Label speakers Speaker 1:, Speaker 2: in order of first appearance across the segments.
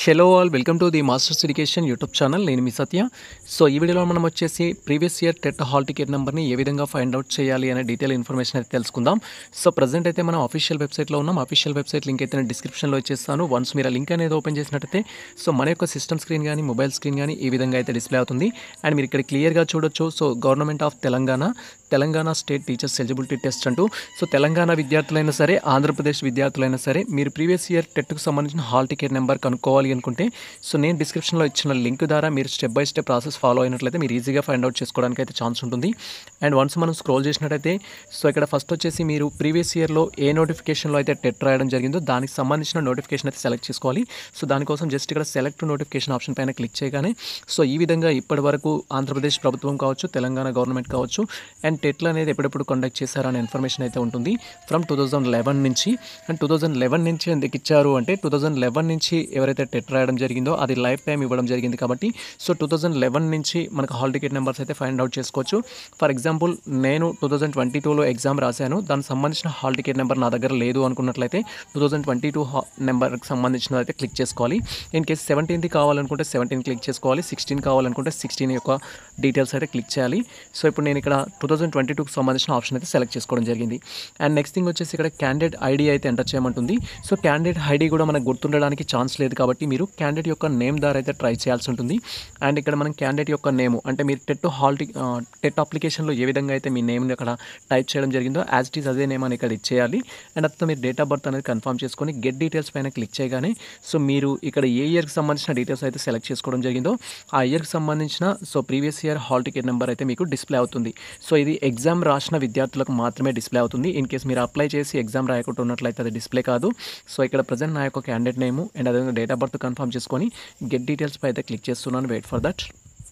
Speaker 1: hello all welcome to the masters education YouTube channel నేను మీ Satya so ఈ వీడియోలో మనం వచ్చేసి previous year TET hall ticket నెంబర్ని ఏ విధంగా ఫైండ్ అవుట్ చేయాలి అనే డీటెయిల్ ఇన్ఫర్మేషన్ అయితే తెలుసుకుందాం సో ప్రజెంట్ అయితే మనం అఫీషియల్ వెబ్సైట్లో ఉన్నాం అఫీషియల్ వెబ్సైట్ లింక్ అయితే నేను డిస్క్రిప్షన్లో ఇచ్చేస్తాను వన్స్ మీరు ఆ లింక్ అనేది ఓపెన్ చేసినట్టయితే సో మన యొక్క సిస్టమ్ స్క్రీన్ కానీ మొబైల్ స్క్రీన్ కానీ ఈ విధంగా అయితే డిస్ప్లే అవుతుంది అండ్ మీరు ఇక్కడ క్లియర్గా చూడొచ్చు so government of Telangana Telangana state teachers eligibility test అంటూ సో తెలంగాణ విద్యార్థులైనా సరే ఆంధ్రప్రదేశ్ విద్యార్థులైనా సరే మీరు ప్రీవియస్ ఇయర్ టెట్కు సంబంధించిన హాల్ టికెట్ నెంబర్ కనుక్కోవాలి అనుకుంటే సో నేను డిస్క్రిప్షన్లో ఇచ్చిన లింక్ ద్వారా మీరు step by step process follow అయినట్లయితే మీరు ఈజీగా ఫైండ్ అవుట్ చేసుకోవడానికి అయితే ఛాన్స్ ఉంటుంది అండ్ వన్స్ మనం స్క్రోల్ చేసినట్టయితే సో ఇక్కడ ఫస్ట్ వచ్చేసి మీరు ప్రీవియస్ ఇయర్లో ఏ నోటిఫికేషన్లో అయితే టెట్ రాయడం జరిగిందో దానికి సంబంధించిన నోటిఫికేషన్ అయితే సెలెక్ట్ చేసుకోవాలి సో దానికోసం జస్ట్ ఇక్కడ సెలెక్ట్ నోటిఫికేషన్ ఆప్షన్ పైన క్లిక్ చేయగానే సో ఈ విధంగా ఇప్పటి వరకు ఆంధ్రప్రదేశ్ ప్రభుత్వం కావచ్చు తెలంగాణ గవర్నమెంట్ కావచ్చు అండ్ టెట్లు అనేది ఎప్పుడెప్పుడు కండక్ట్ చేశారనే ఇన్ఫర్మేషన్ అయితే ఉంటుంది ఫ్రమ్ టూ థౌజండ్ లెవెన్ నుంచి అండ్ టూ థౌజండ్ లెవెన్ నుంచి ఎందుకు ఇచ్చారు అంటే టూ థౌజండ్ లెవెన్ నుంచి ఎవరైతే టెట్ రాయడం జరిగిందో అది లైఫ్ టైం ఇవ్వడం జరిగింది కాబట్టి సో టూ థౌజండ్ లెవెన్ నుంచి మనకు హాల్ టికెట్ నెంబర్స్ అయితే ఫైండ్ అవుట్ చేసుకోవచ్చు ఫర్ ఎగ్జాంపుల్ నేను టూ థౌజండ్ ట్వంటీ టూలో ఎగ్జామ్ రాశాను దానికి సంబంధించిన హాల్ టికెట్ నెంబర్ నా దగ్గర లేదు అనుకున్నట్లయితే టూ థౌజండ్ ట్వంటీ టూ నెంబర్కి సంబంధించిన అయితే క్లిక్ చేసుకోవాలి ఇన్ కేసు సెవెంటీన్ది కావాలనుకుంటే సెవెంటీన్ క్లిక్ చేసుకోవాలి సిక్స్టీన్ కావాలనుకుంటే సిక్స్టీన్ యొక్క డీటెయిల్స్ అయితే క్లిక్ చేయాలి సో ఇప్పుడు నేను ఇక్కడ టూ థౌజండ్ ట్వంటీ టూకి సంబంధించిన ఆప్షన్ అయితే సెలెక్ట్ చేసుకోవడం జరిగింది అండ్ నెక్స్ట్ థింగ్ వచ్చేసి ఇక్కడ క్యాండిడేట్ ఐడి అయితే ఎంటర్ చేయమంటుంది సో క్యాండిడేట్ ఐడి కూడా మనకు గుర్తుండడానికి ఛాన్స్ లేదు కాబట్టి మీరు క్యాండిడేట్ యొక్క నేమ్ ద్వారా అయితే ట్రై చేయాల్సి ఉంటుంది అండ్ ఇక్కడ మనం క్యాండిడేట్ యొక్క నేమ్ అంటే మీరు టెట్ హాల్ టి టెట్ అప్లికేషన్లో ఏ విధంగా అయితే మీ నేమ్ని అక్కడ టైప్ చేయడం జరిగిందో యాజ్ ఇట్ ఈస్ అదే నేమ్ అని ఇక్కడ ఇచ్చేయాలి అండ్ అప్పుడు మీరు డేట్ ఆఫ్ బర్త్ అనేది కన్ఫర్మ్ చేసుకొని గెట్ డీటెయిల్స్ పైన క్లిక్ చేయగానే సో మీరు ఇక్కడ ఏ ఇయర్కి సంబంధించిన డీటెయిల్స్ అయితే సెలెక్ట్ చేసుకోవడం జరిగిందో ఆ ఇయర్కి సంబంధించిన so previous year hall ticket number అయితే మీకు డిస్ప్లే అవుతుంది సో ఇది ఎగ్జామ్ రాసిన విద్యార్థులకు మాత్రమే డిస్ప్లే అవుతుంది ఇన్ కేస్ మీరు అప్లై చేసి ఎగ్జామ్ రాయకుండా ఉన్నట్లయితే అది డిస్ప్లే కాదు సో ఇక్కడ ప్రజెంట్ నా యొక్క క్యాండిడేట్ నేమ్ అండ్ అదేవిధంగా డేట్ ఆఫ్ బర్త్ కన్ఫర్మ్ చేసుకొని గెట్ డీటెయిల్స్ పై అయితే క్లిక్ చేస్తున్నాను వెయిట్ ఫర్ దట్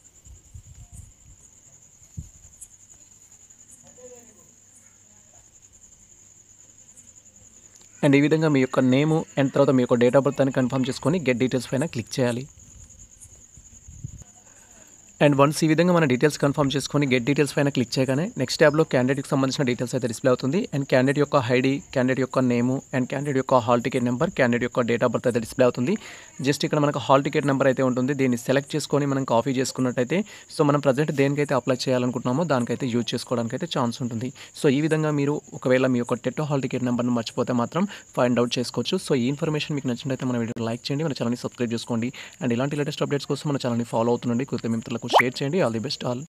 Speaker 1: అండ్ ఈ విధంగా మీ యొక్క నేము అండ్ తర్వాత మీ యొక్క డేట్ ఆఫ్ బర్త్ అని కన్ఫర్మ్ చేసుకొని గెట్ డీటెయిల్స్ పైన క్లిక్ చేయాలి అండ్ వన్స్ ఈ విధంగా మన డీటెయిల్స్ కన్ఫర్మ్ చేసుకొని గెట్ డీటెయిల్స్ పైన క్లిక్ చేయగానే నెక్స్ట్ ట్యాబ్లో క్యాండిడేట్కి సంబంధించిన డీటెయిల్స్ అయితే డిస్ప్లే అవుతుంది అండ్ క్యాండిడేట్ యొక్క ఐడి క్యాండిడేట్ యొక్క నేము అండ్ క్యాండిడేట్ యొక్క హాల్ టికెట్ నెంబర్ క్యాండిడేట్ యొక్క డేట్ ఆఫ్ బర్త్ అయితే డిస్ప్లే అవుతుంది జస్ట్ ఇక్కడ మనకు హాల్ టికెట్ నెంబర్ అయితే ఉంటుంది దీన్ని సెలెక్ట్ చేసుకొని మనం కాపీ చేసుకున్నట్టయితే సో మనం ప్రజెంట్ దేనికైతే అప్లై చేయాలనుకుంటున్నామో దానికైతే యూజ్ చేసుకోవడానికి అయితే ఛాన్స్ ఉంటుంది సో ఈ విధంగా మీరు ఒకవేళ మీ యొక్క టెట్ హాల్ టికెట్ నెంబర్ని మర్చిపోతే మాత్రం ఫైండ్ అవుట్ చేసుకోవచ్చు సో ఈ ఇన్ఫర్మేషన్ మీకు నచ్చినట్లయితే మన వీడియో లైక్ చేయండి మన ఛానల్ని సబ్స్క్రైబ్ చేసుకోండి అండ్ ఇలాంటి లేటెస్ట్ అప్డేట్స్ కోసం మన ఛానల్ని ఫాలో అవుతుండండి కొత్త మిత్రులకు షేర్ చేయండి ఆల్ ది బెస్ట్ ఆల్